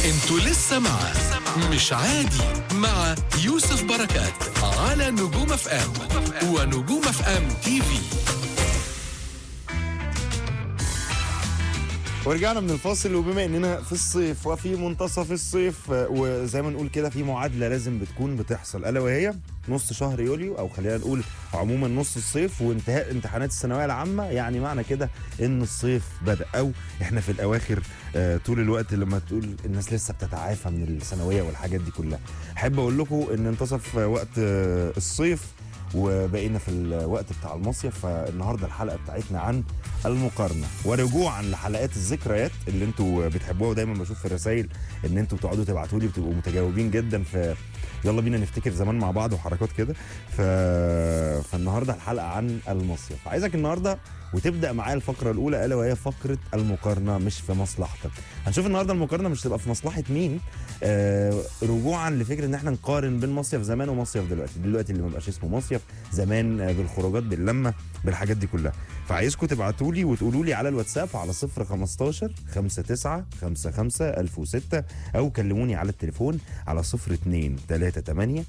انتوا لسه مع مش عادي مع يوسف بركات على نجوم اف ام ونجوم اف ام تي في ورجعنا من الفاصل وبما اننا في الصيف وفي منتصف الصيف آه، وزي ما نقول كده في معادله لازم بتكون بتحصل الا وهي نص شهر يوليو او خلينا نقول عموما نص الصيف وانتهاء امتحانات الثانويه العامه يعني معنى كده ان الصيف بدا او احنا في الاواخر آه، طول الوقت لما تقول الناس لسه بتتعافى من الثانويه والحاجات دي كلها احب اقول لكم ان انتصف آه، وقت آه، الصيف وبقينا في الوقت بتاع المصيف فالنهارده الحلقه بتاعتنا عن المقارنه ورجوعا لحلقات الذكريات اللي انتوا بتحبوها ودايما بشوف في الرسائل ان انتوا بتقعدوا تبعتوا لي بتبقوا متجاوبين جدا في يلا بينا نفتكر زمان مع بعض وحركات كده ف... فالنهارده الحلقه عن المصيف عايزك النهارده وتبدا معايا الفقره الاولى الا وهي فقره المقارنه مش في مصلحتك هنشوف النهارده المقارنه مش تبقى في مصلحه مين آه رجوعا لفكره ان احنا نقارن بين مصيف زمان ومصيف دلوقتي دلوقتي اللي ما بقاش اسمه مصيف زمان آه بالخروجات باللمه بالحاجات دي كلها فعايزكم تبعتوا لي وتقولوا لي على الواتساب على 015 59 55 1006 او كلموني على التليفون على 02 38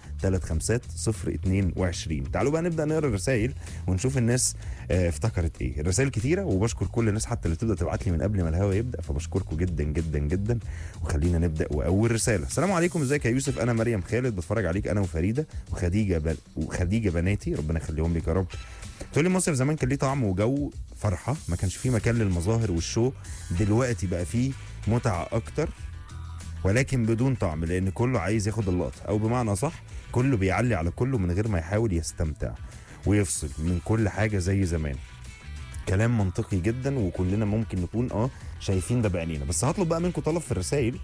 35 022 تعالوا بقى نبدا نقرا الرسائل ونشوف الناس آه، افتكرت ايه الرسائل كتيره وبشكر كل الناس حتى اللي تبدا تبعت لي من قبل ما الهوا يبدا فبشكركم جدا جدا جدا وخلينا نبدا واول رساله السلام عليكم ازيك يا يوسف انا مريم خالد بتفرج عليك انا وفريده وخديجه ب... وخديجه بناتي ربنا يخليهم لك يا رب تقول لي مصيف زمان كان ليه طعم وجو فرحه ما كانش فيه مكان للمظاهر والشو دلوقتي بقى فيه متعه اكتر ولكن بدون طعم لان كله عايز ياخد اللقطه او بمعنى صح كله بيعلي على كله من غير ما يحاول يستمتع ويفصل من كل حاجه زي زمان كلام منطقي جدا وكلنا ممكن نكون اه شايفين ده بعينينا بس هطلب بقى منكم طلب في الرسائل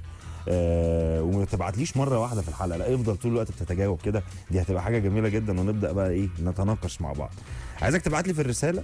آه وما تبعتليش مره واحده في الحلقه لا افضل طول الوقت بتتجاوب كده دي هتبقى حاجه جميله جدا ونبدا بقى ايه نتناقش مع بعض عايزك تبعت لي في الرساله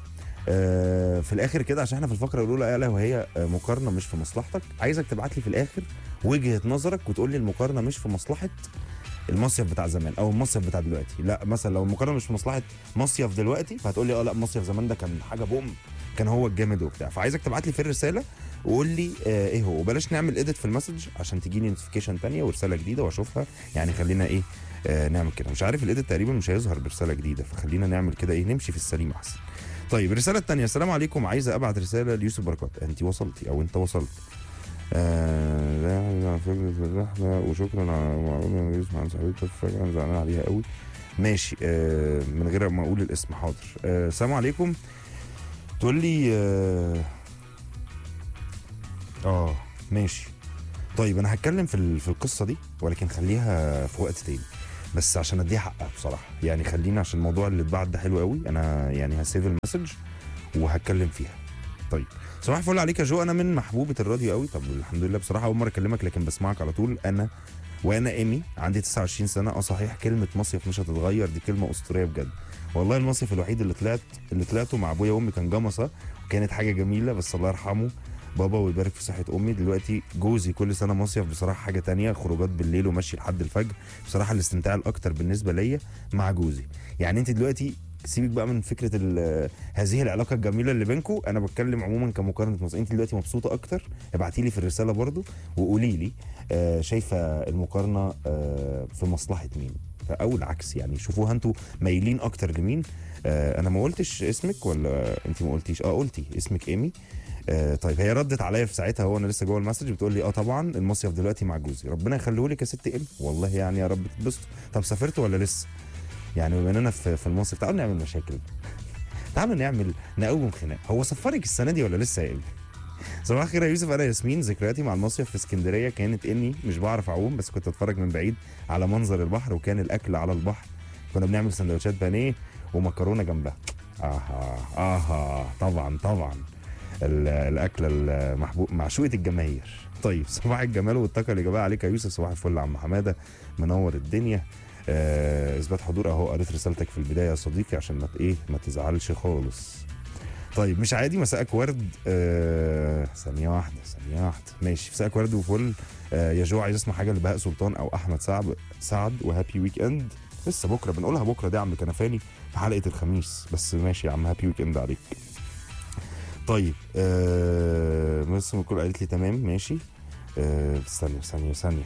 آه في الاخر كده عشان احنا في الفقره الاولى الا وهي آه، مقارنه مش في مصلحتك عايزك تبعت لي في الاخر وجهه نظرك وتقول لي المقارنه مش في مصلحه المصيف بتاع زمان او المصيف بتاع دلوقتي لا مثلا لو المقارنه مش في مصلحه مصيف دلوقتي فهتقول لي اه لا مصيف زمان ده كان حاجه بوم كان هو الجامد وبتاع فعايزك تبعت لي في الرساله وقول لي آه ايه هو وبلاش نعمل اديت في المسج عشان تجي لي نوتيفيكيشن ثانيه ورساله جديده واشوفها يعني خلينا ايه آه نعمل كده مش عارف الاديت تقريبا مش هيظهر برساله جديده فخلينا نعمل كده ايه نمشي في السليم احسن طيب الرساله الثانيه السلام عليكم عايزه ابعت رساله ليوسف بركات انت وصلتي او انت وصلت آه لا على فكرة الرحلة وشكرا على معقول انا يوسف عن صاحبتي فجأة انا زعلان عليها قوي ماشي آه من غير ما اقول الاسم حاضر آه السلام عليكم تقول لي اه, آه ماشي طيب انا هتكلم في ال- في القصه دي ولكن خليها في وقت تاني بس عشان اديها حقها بصراحه يعني خلينا عشان الموضوع اللي اتبعت ده حلو قوي انا يعني هسيف المسج وهتكلم فيها طيب صباح الفل عليك يا جو انا من محبوبه الراديو قوي طب الحمد لله بصراحه اول مره اكلمك لكن بسمعك على طول انا وانا ايمي عندي 29 سنه اه صحيح كلمه مصيف مش هتتغير دي كلمه اسطوريه بجد والله المصيف الوحيد اللي طلعت اللي طلعته مع ابويا وامي كان جمصه وكانت حاجه جميله بس الله يرحمه بابا ويبارك في صحه امي دلوقتي جوزي كل سنه مصيف بصراحه حاجه تانية خروجات بالليل ومشي لحد الفجر بصراحه الاستمتاع الاكتر بالنسبه ليا مع جوزي يعني انت دلوقتي سيبك بقى من فكره ال- هذه العلاقه الجميله اللي بينكم انا بتكلم عموما كمقارنه مصر انت دلوقتي مبسوطه اكتر ابعتي لي في الرساله برضو وقولي لي آه شايفه المقارنه آه في مصلحه مين او العكس يعني شوفوها انتوا مايلين اكتر لمين آه انا ما قلتش اسمك ولا انت ما قلتيش اه قلتي اسمك ايمي آه طيب هي ردت عليا في ساعتها وانا لسه جوه المسج بتقول لي اه طبعا المصيف دلوقتي مع جوزي ربنا يخليه لك يا ست ايمي والله يعني يا رب تتبسطوا طب سافرتوا ولا لسه يعني بما اننا في, في المصيف تعالوا نعمل مشاكل تعالوا نعمل نقوم خناق هو سفرك السنه دي ولا لسه يا ايمي صباح الخير يا يوسف انا ياسمين ذكرياتي مع المصيف في اسكندريه كانت اني مش بعرف اعوم بس كنت اتفرج من بعيد على منظر البحر وكان الاكل على البحر كنا بنعمل سندوتشات بانيه ومكرونه جنبها اها اها طبعا طبعا ال- الاكله المحبوب معشوقه الجماهير طيب صباح الجمال والطاقه اللي جابها عليك يا يوسف صباح الفل يا عم حماده منور الدنيا آه، اثبات حضور اهو قريت رسالتك في البدايه يا صديقي عشان ما ت- ايه ما تزعلش خالص طيب مش عادي مساءك ورد آه ثانيه واحده ثانيه واحده ماشي مساءك ورد وفل آه يا جو عايز اسمع حاجه لبهاء سلطان او احمد سعد سعد وهابي ويك اند لسه بكره بنقولها بكره دي يا عم كنفاني في حلقه الخميس بس ماشي يا عم هابي ويك اند عليك طيب آه بس الكل قالت لي تمام ماشي آه، ثانيه ثانيه ثانيه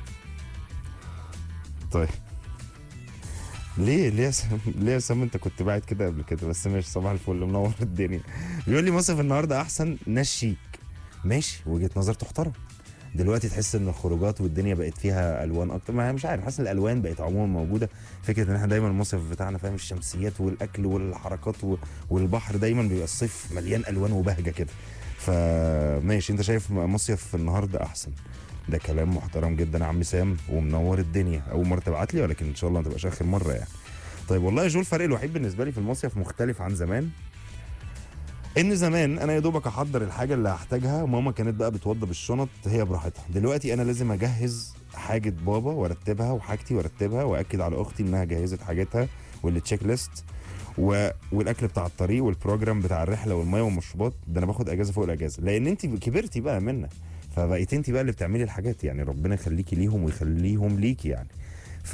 طيب ليه ليه يا سام ليه يا سام انت كنت باعت كده قبل كده بس ماشي صباح الفل منور الدنيا بيقول لي مصيف النهارده احسن ناس شيك ماشي وجهه نظر تحترم دلوقتي تحس ان الخروجات والدنيا بقت فيها الوان اكتر ما مش عارف حاسس ان الالوان بقت عموما موجوده فكره ان احنا دايما المصيف بتاعنا فاهم الشمسيات والاكل والحركات و- والبحر دايما بيبقى الصيف مليان الوان وبهجه كده فماشي انت شايف مصيف النهارده احسن ده كلام محترم جدا يا عم سام ومنور الدنيا اول مره تبعت لي ولكن ان شاء الله ما تبقاش اخر مره يعني طيب والله يا جو الفرق الوحيد بالنسبه لي في المصيف مختلف عن زمان ان زمان انا يا دوبك احضر الحاجه اللي هحتاجها ماما كانت بقى بتوضب الشنط هي براحتها دلوقتي انا لازم اجهز حاجه بابا وارتبها وحاجتي وارتبها واكد على اختي انها جهزت حاجتها والتشيك ليست و... والاكل بتاع الطريق والبروجرام بتاع الرحله والميه والمشروبات ده انا باخد اجازه فوق الاجازه لان انت كبرتي بقى منا فبقيت انت بقى اللي بتعملي الحاجات يعني ربنا يخليكي ليهم ويخليهم ليكي يعني ف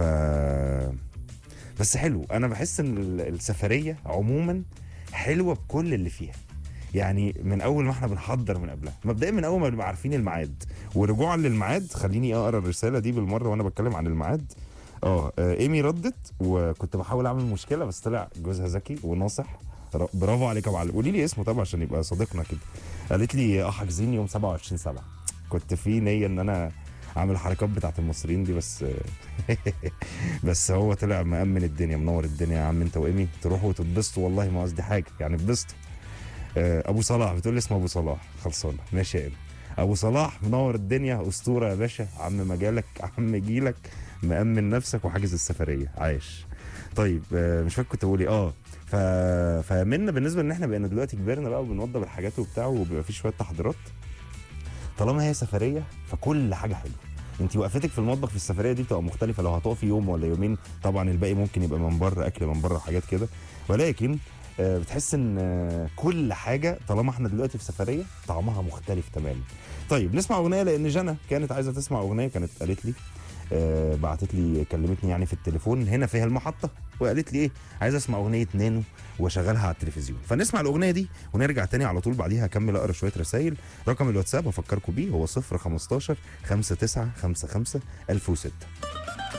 بس حلو انا بحس ان ال- السفريه عموما حلوه بكل اللي فيها يعني من اول ما احنا بنحضر من قبلها مبدئيا من اول ما بنبقى عارفين الميعاد ورجوعا للميعاد خليني اقرا الرساله دي بالمره وانا بتكلم عن الميعاد اه آه، ايمي ردت وكنت بحاول اعمل مشكله بس طلع جوزها ذكي وناصح ر- برافو عليك يا معلم قولي لي اسمه طبعا عشان يبقى صديقنا كده قالت لي اه حاجزين يوم 27 7 كنت في نيه ان انا اعمل الحركات بتاعت المصريين دي بس بس هو طلع مأمن الدنيا منور الدنيا يا عم انت وايمي تروحوا وتتبسطوا والله ما قصدي حاجه يعني اتبسطوا آه، ابو صلاح بتقول لي اسمه ابو صلاح خلصانه ماشي يا ايمي ابو صلاح منور الدنيا اسطوره يا باشا عم مجالك عم جيلك مأمن نفسك وحاجز السفريه عايش طيب آه، مش فاكر كنت بقول ايه اه ف... فمنا بالنسبه ان احنا بقينا دلوقتي كبرنا بقى وبنوضب الحاجات وبتاع وبيبقى في شويه تحضيرات طالما هي سفريه فكل حاجه حلوه انت وقفتك في المطبخ في السفريه دي بتبقى مختلفه لو هتقفي يوم ولا يومين طبعا الباقي ممكن يبقى من بره اكل من بره حاجات كده ولكن آه، بتحس ان آه، كل حاجه طالما احنا دلوقتي في سفريه طعمها مختلف تماما طيب نسمع اغنيه لان جنى كانت عايزه تسمع اغنيه كانت قالت لي آه بعتت لي كلمتني يعني في التليفون هنا فيها المحطه وقالت لي ايه عايزه اسمع اغنيه نانو واشغلها على التلفزيون فنسمع الاغنيه دي ونرجع تاني على طول بعديها اكمل اقرا شويه رسائل رقم الواتساب افكركم بيه هو 015 5955 1006